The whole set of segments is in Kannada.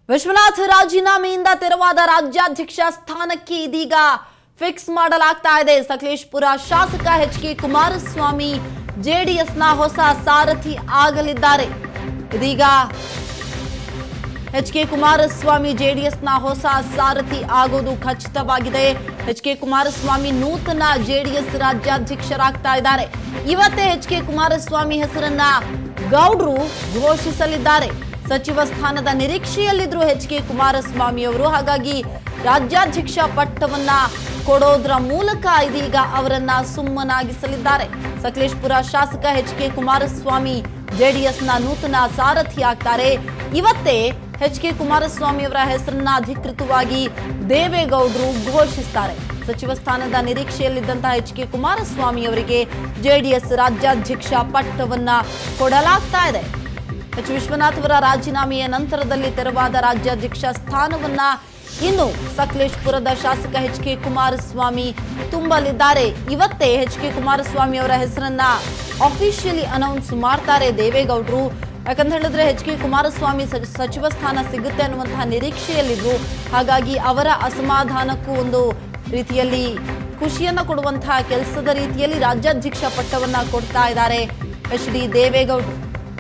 ವಿಶ್ವನಾಥ್ ರಾಜೀನಾಮೆಯಿಂದ ತೆರವಾದ ರಾಜ್ಯಾಧ್ಯಕ್ಷ ಸ್ಥಾನಕ್ಕೆ ಇದೀಗ ಫಿಕ್ಸ್ ಮಾಡಲಾಗ್ತಾ ಇದೆ ಸಕಲೇಶ್ಪುರ ಶಾಸಕ ಎಚ್ ಕೆ ಕುಮಾರಸ್ವಾಮಿ ಜೆಡಿಎಸ್ನ ಹೊಸ ಸಾರಥಿ ಆಗಲಿದ್ದಾರೆ ಇದೀಗ ಎಚ್ ಕೆ ಕುಮಾರಸ್ವಾಮಿ ಜೆಡಿಎಸ್ನ ಹೊಸ ಸಾರಥಿ ಆಗೋದು ಖಚಿತವಾಗಿದೆ ಎಚ್ ಕೆ ಕುಮಾರಸ್ವಾಮಿ ನೂತನ ಜೆಡಿಎಸ್ ರಾಜ್ಯಾಧ್ಯಕ್ಷರಾಗ್ತಾ ಇದ್ದಾರೆ ಇವತ್ತೇ ಎಚ್ ಕೆ ಕುಮಾರಸ್ವಾಮಿ ಹೆಸರನ್ನ ಗೌಡ್ರು ಘೋಷಿಸಲಿದ್ದಾರೆ ಸಚಿವ ಸ್ಥಾನದ ನಿರೀಕ್ಷೆಯಲ್ಲಿದ್ರು ಎಚ್ ಕೆ ಕುಮಾರಸ್ವಾಮಿ ಅವರು ಹಾಗಾಗಿ ರಾಜ್ಯಾಧ್ಯಕ್ಷ ಪಟ್ಟವನ್ನ ಕೊಡೋದ್ರ ಮೂಲಕ ಇದೀಗ ಅವರನ್ನ ಸುಮ್ಮನಾಗಿಸಲಿದ್ದಾರೆ ಸಕಲೇಶ್ಪುರ ಶಾಸಕ ಎಚ್ ಕೆ ಕುಮಾರಸ್ವಾಮಿ ಜೆಡಿಎಸ್ನ ನೂತನ ಸಾರಥಿ ಆಗ್ತಾರೆ ಇವತ್ತೇ ಎಚ್ ಕೆ ಕುಮಾರಸ್ವಾಮಿ ಅವರ ಹೆಸರನ್ನ ಅಧಿಕೃತವಾಗಿ ದೇವೇಗೌಡರು ಘೋಷಿಸ್ತಾರೆ ಸಚಿವ ಸ್ಥಾನದ ನಿರೀಕ್ಷೆಯಲ್ಲಿದ್ದಂತಹ ಎಚ್ ಕೆ ಕುಮಾರಸ್ವಾಮಿ ಅವರಿಗೆ ಜೆಡಿಎಸ್ ರಾಜ್ಯಾಧ್ಯಕ್ಷ ಪಟ್ಟವನ್ನ ಕೊಡಲಾಗ್ತಾ ಇದೆ ಎಚ್ ವಿಶ್ವನಾಥ್ ಅವರ ರಾಜೀನಾಮೆಯ ನಂತರದಲ್ಲಿ ತೆರವಾದ ರಾಜ್ಯಾಧ್ಯಕ್ಷ ಸ್ಥಾನವನ್ನ ಇನ್ನು ಸಕಲೇಶ್ಪುರದ ಶಾಸಕ ಎಚ್ ಕೆ ಕುಮಾರಸ್ವಾಮಿ ತುಂಬಲಿದ್ದಾರೆ ಇವತ್ತೇ ಎಚ್ ಕೆ ಕುಮಾರಸ್ವಾಮಿ ಅವರ ಹೆಸರನ್ನ ಅಫಿಷಿಯಲಿ ಅನೌನ್ಸ್ ಮಾಡ್ತಾರೆ ದೇವೇಗೌಡರು ಯಾಕಂತ ಹೇಳಿದ್ರೆ ಎಚ್ ಕೆ ಕುಮಾರಸ್ವಾಮಿ ಸಚ್- ಸಚಿವ ಸ್ಥಾನ ಸಿಗುತ್ತೆ ಅನ್ನುವಂತಹ ನಿರೀಕ್ಷೆಯಲ್ಲಿದ್ರು ಹಾಗಾಗಿ ಅವರ ಅಸಮಾಧಾನಕ್ಕೂ ಒಂದು ರೀತಿಯಲ್ಲಿ ಖುಷಿಯನ್ನ ಕೊಡುವಂತಹ ಕೆಲಸದ ರೀತಿಯಲ್ಲಿ ರಾಜ್ಯಾಧ್ಯಕ್ಷ ಪಟ್ಟವನ್ನ ಕೊಡ್ತಾ ಇದ್ದಾರೆ ಎಚ್ ಡಿ ದೇವೇಗೌಡರು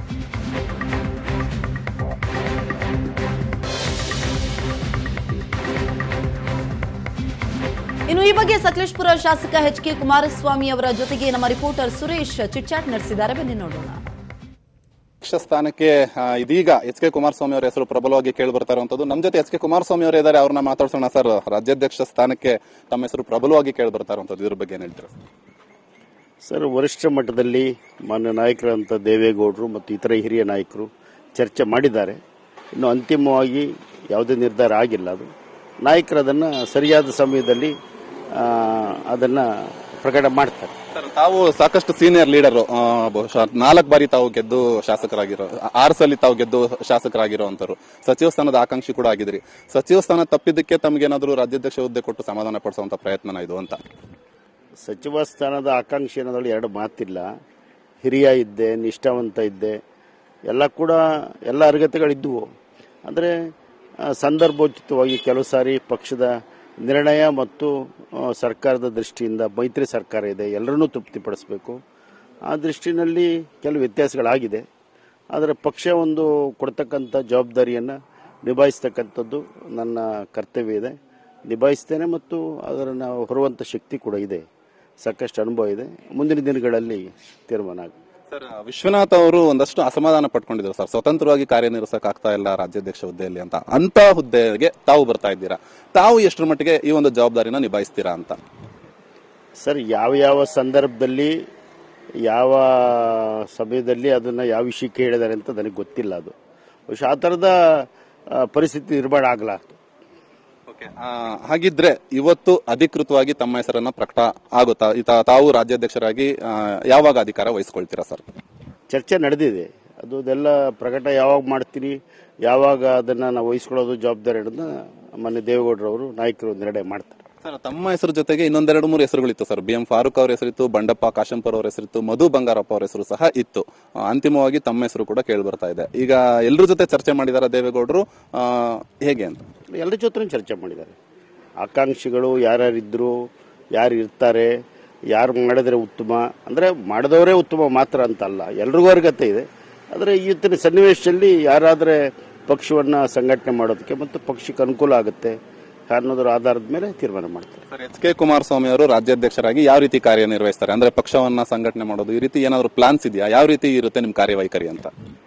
ಇನ್ನು ಈ ಬಗ್ಗೆ ಸಕಲೇಶ್ಪುರ ಶಾಸಕ ಎಚ್ ಕೆ ಕುಮಾರಸ್ವಾಮಿ ಅವರ ಜೊತೆಗೆ ನಮ್ಮ ರಿಪೋರ್ಟರ್ ಸುರೇಶ್ ಚಿಟ್ಚಾಟ್ ನಡೆಸಿದ್ದಾರೆ ಬನ್ನಿ ನೋಡೋಣ ಅಧ್ಯಕ್ಷ ಸ್ಥಾನಕ್ಕೆ ಆ, ಇದೀಗ ಎಚ್ ಕೆ ಕುಮಾರಸ್ವಾಮಿ ಅವರ ಹೆಸರು ಪ್ರಬಲವಾಗಿ ಕೇಳಿ ಬರ್ತಾ ಇರುವಂತದ್ದು ನಮ್ಮ ಜೊತೆ ಎಚ್ ಕೆ ಕುಮಾರಸ್ವಾಮಿ ಅವರು ಇದ್ದಾರೆ ಅವ್ರನ್ನ ಮಾತಾಡ್ಸೋಣ ಸರ್ ರಾಜ್ಯಾಧ್ಯಕ್ಷ ಸ್ಥಾನಕ್ಕೆ ತಮ್ಮ ಹೆಸರು ಪ್ರಬಲವಾಗಿ ಕೇಳಿ ಬರ್ತಾ ಇರುವಂತದ್ದು ಇದ್ರ ಬಗ್ಗೆ ಏನ್ ಹೇಳ್ತೀರಾ ಸರ್ ವರಿಷ್ಠ ಮಟ್ಟದಲ್ಲಿ ಮಾನ್ಯ ನಾಯಕರಂತ ದೇವೇಗೌಡರು ಮತ್ತು ಇತರ ಹಿರಿಯ ನಾಯಕರು ಚರ್ಚೆ ಮಾಡಿದ್ದಾರೆ ಇನ್ನು ಅಂತಿಮವಾಗಿ ಯಾವುದೇ ನಿರ್ಧಾರ ಆಗಿಲ್ಲ ಅದು ನಾಯಕರು ಅದನ್ನು ಸರಿಯಾದ ಸಮಯದಲ್ಲಿ ಅದನ್ನು ಪ್ರಕಟ ಮಾಡ್ತಾರೆ ಸರ್ ತಾವು ಸಾಕಷ್ಟು ಸೀನಿಯರ್ ಲೀಡರ್ ಬಹುಶಃ ನಾಲ್ಕು ಬಾರಿ ತಾವು ಗೆದ್ದು ಶಾಸಕರಾಗಿರೋ ಆರು ಸಲ ತಾವು ಗೆದ್ದು ಶಾಸಕರಾಗಿರುವಂತರು ಸಚಿವ ಸ್ಥಾನದ ಆಕಾಂಕ್ಷಿ ಕೂಡ ಆಗಿದ್ರಿ ಸಚಿವ ಸ್ಥಾನ ತಪ್ಪಿದ್ದಕ್ಕೆ ತಮಗೇನಾದ್ರೂ ರಾಜ್ಯಾಧ್ಯಕ್ಷ ಹುದ್ದೆ ಕೊಟ್ಟು ಸಮಾಧಾನ ಪಡಿಸುವಂತ ಪ್ರಯತ್ನನ ಇದು ಅಂತ ಸಚಿವ ಸ್ಥಾನದ ಆಕಾಂಕ್ಷಿ ಅನ್ನೋದ್ರಲ್ಲಿ ಎರಡು ಮಾತಿಲ್ಲ ಹಿರಿಯ ಇದ್ದೆ ನಿಷ್ಠಾವಂತ ಇದ್ದೆ ಎಲ್ಲ ಕೂಡ ಎಲ್ಲ ಅರ್ಹತೆಗಳಿದ್ದುವು ಅಂದರೆ ಆ, ಸಂದರ್ಭೋಚಿತವಾಗಿ ಕೆಲವು ಸಾರಿ ಪಕ್ಷದ ನಿರ್ಣಯ ಮತ್ತು ಆ, ಸರ್ಕಾರದ ದೃಷ್ಟಿಯಿಂದ ಮೈತ್ರಿ ಸರ್ಕಾರ ಇದೆ ಎಲ್ಲರನ್ನೂ ತೃಪ್ತಿಪಡಿಸಬೇಕು ಆ ದೃಷ್ಟಿನಲ್ಲಿ ಕೆಲವು ವ್ಯತ್ಯಾಸಗಳಾಗಿದೆ ಆದರೆ ಪಕ್ಷ ಒಂದು ಕೊಡ್ತಕ್ಕಂಥ ಜವಾಬ್ದಾರಿಯನ್ನು ನಿಭಾಯಿಸ್ತಕ್ಕಂಥದ್ದು ನನ್ನ ಕರ್ತವ್ಯ ಇದೆ ನಿಭಾಯಿಸ್ತೇನೆ ಮತ್ತು ಅದನ್ನು ಹೊರುವಂಥ ಶಕ್ತಿ ಕೂಡ ಇದೆ ಸಾಕಷ್ಟು ಅನುಭವ ಇದೆ ಮುಂದಿನ ದಿನಗಳಲ್ಲಿ ತೀರ್ಮಾನ ಆಗುತ್ತೆ ಸರ್ ವಿಶ್ವನಾಥ್ ಅವರು ಒಂದಷ್ಟು ಅಸಮಾಧಾನ ಪಟ್ಕೊಂಡಿದ್ರು ಸರ್ ಸ್ವತಂತ್ರವಾಗಿ ಕಾರ್ಯನಿರ್ವಹಿಸಕ್ ಆಗ್ತಾ ಇಲ್ಲ ರಾಜ್ಯಾಧ್ಯಕ್ಷ ಹುದ್ದೆಯಲ್ಲಿ ಅಂತ ಅಂತ ಹುದ್ದೆಗೆ ತಾವು ಬರ್ತಾ ಇದ್ದೀರಾ ತಾವು ಎಷ್ಟರ ಮಟ್ಟಿಗೆ ಈ ಒಂದು ಜವಾಬ್ದಾರಿನ ನಿಭಾಯಿಸ್ತೀರಾ ಅಂತ ಸರ್ ಯಾವ ಯಾವ ಸಂದರ್ಭದಲ್ಲಿ ಯಾವ ಸಮಯದಲ್ಲಿ ಅದನ್ನು ಯಾವ ವಿಷಯಕ್ಕೆ ಹೇಳಿದ್ದಾರೆ ಅಂತ ನನಗೆ ಗೊತ್ತಿಲ್ಲ ಅದು ಬಹುಶಃ ಆ ಥರದ ಆ, ಪರಿಸ್ಥಿತಿ ನಿರ್ಮಾಣ ಆಗಲಾರ್ದು ಓಕೆ ಹಾಗಿದ್ರೆ ಇವತ್ತು ಅಧಿಕೃತವಾಗಿ ತಮ್ಮ ಹೆಸರನ್ನ ಪ್ರಕಟ ಆಗುತ್ತಾ ಈತ- ತಾವು ರಾಜ್ಯಾಧ್ಯಕ್ಷರಾಗಿ ಆ, ಯಾವಾಗ ಅಧಿಕಾರ ವಹಿಸ್ಕೊಳ್ತೀರಾ ಸರ್ ಚರ್ಚೆ ನಡೆದಿದೆ ಅದು ಅದೆಲ್ಲ ಪ್ರಕಟ ಯಾವಾಗ ಮಾಡ್ತೀನಿ ಯಾವಾಗ ಅದನ್ನು ನಾವು ವಹಿಸ್ಕೊಳ್ಳೋದು ಜವಾಬ್ದಾರಿ ಅನ್ನೋದನ್ನ ಮೊನ್ನೆ ದೇವೇಗೌಡರವರು ನಾಯಕರು ನಿರ್ಣಯ ಮಾಡ್ತಾರೆ ಸರ್ ತಮ್ಮ ಹೆಸರು ಜೊತೆಗೆ ಇನ್ನೊಂದೆರಡು ಮೂರು ಹೆಸರುಗಳಿತ್ತು ಸರ್ ಬಿ ಎಂ ಫಾರೂಕ್ ಅವ್ರ ಹೆಸರಿತ್ತು ಬಂಡಪ್ಪ ಕಾಶಂಪುರ್ ಅವ್ರ ಹೆಸರಿತ್ತು ಮಧು ಬಂಗಾರಪ್ಪ ಅವ್ರ ಹೆಸರು ಸಹ ಇತ್ತು ಆ, ಅಂತಿಮವಾಗಿ ತಮ್ಮ ಹೆಸರು ಕೂಡ ಕೇಳಿ ಬರ್ತಾ ಇದೆ ಈಗ ಎಲ್ಲರ ಜೊತೆ ಚರ್ಚೆ ಮಾಡಿದಾರ ದೇವೇಗೌಡರು ಆ, ಹೇಗೆ ಅಂತ ಎಲ್ಲರ ಜೊತೆ ಚರ್ಚೆ ಮಾಡಿದ್ದಾರೆ ಆಕಾಂಕ್ಷಿಗಳು ಯಾರ್ಯಾರಿದ್ರು ಯಾರು ಇರ್ತಾರೆ ಯಾರು ಮಾಡಿದ್ರೆ ಉತ್ತಮ ಅಂದರೆ ಮಾಡಿದವರೇ ಉತ್ತಮ ಮಾತ್ರ ಅಂತಲ್ಲ ಎಲ್ರಿಗೂ ಅರ್ಹತೆ ಇದೆ ಆದರೆ ಇವತ್ತಿನ ಸನ್ನಿವೇಶದಲ್ಲಿ ಯಾರಾದರೆ ಪಕ್ಷವನ್ನು ಸಂಘಟನೆ ಮಾಡೋದಕ್ಕೆ ಮತ್ತು ಪಕ್ಷಕ್ಕೆ ಅನುಕೂಲ ಆಗುತ್ತೆ ಅನ್ನೋದರ ಆಧಾರದ ಮೇಲೆ ತೀರ್ಮಾನ ಮಾಡ್ತಾರೆ ಸರ್ ಎಚ್ ಕೆ ಕುಮಾರಸ್ವಾಮಿ ಅವರು ರಾಜ್ಯಾಧ್ಯಕ್ಷರಾಗಿ ಯಾವ ರೀತಿ ಕಾರ್ಯನಿರ್ವಹಿಸ್ತಾರೆ ಅಂದ್ರೆ ಪಕ್ಷವನ್ನ ಸಂಘಟನೆ ಮಾಡೋದು ಈ ರೀತಿ ಏನಾದ್ರು ಪ್ಲಾನ್ಸ್ ಇದೆಯಾ ಯಾವ ರೀತಿ ಇರುತ್ತೆ ನಿಮ್ ಕಾರ್ಯವೈಖರಿ ಅಂತ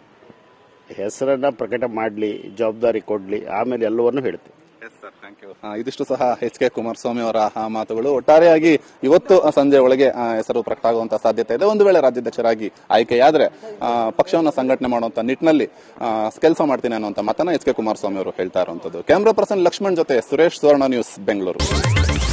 ಹೆಸರನ್ನ ಪ್ರಕಟ ಮಾಡಲಿ ಜವಾಬ್ದಾರಿ ಕೊಡಲಿ ಆಮೇಲೆ ಎಲ್ಲವನ್ನೂ ಹೇಳ್ತೀವಿ ಆ, ಇದಿಷ್ಟು ಸಹ ಎಚ್ ಕೆ ಕುಮಾರಸ್ವಾಮಿ ಅವರ ಆ ಮಾತುಗಳು ಒಟ್ಟಾರೆಯಾಗಿ ಇವತ್ತು ಸಂಜೆ ಒಳಗೆ ಆ, ಹೆಸರು ಪ್ರಕಟ ಆಗುವಂತ ಸಾಧ್ಯತೆ ಇದೆ ಒಂದು ವೇಳೆ ರಾಜ್ಯಾಧ್ಯಕ್ಷರಾಗಿ ಆಯ್ಕೆಯಾದ್ರೆ ಆ, ಪಕ್ಷವನ್ನ ಸಂಘಟನೆ ಮಾಡುವಂತ ನಿಟ್ಟಿನಲ್ಲಿ ಕೆಲಸ ಮಾಡ್ತೀನಿ ಅನ್ನುವಂತ ಮಾತನ್ನ ಎಚ್ ಕೆ ಕುಮಾರಸ್ವಾಮಿ ಅವರು ಹೇಳ್ತಾ ಇರುವಂತದ್ದು ಕ್ಯಾಮ್ರಾ ಪರ್ಸನ್ ಲಕ್ಷ್ಮಣ್ ಜೊತೆ ಸುರೇಶ್ ಸುವರ್ಣ ನ್ಯೂಸ್ ಬೆಂಗಳೂರು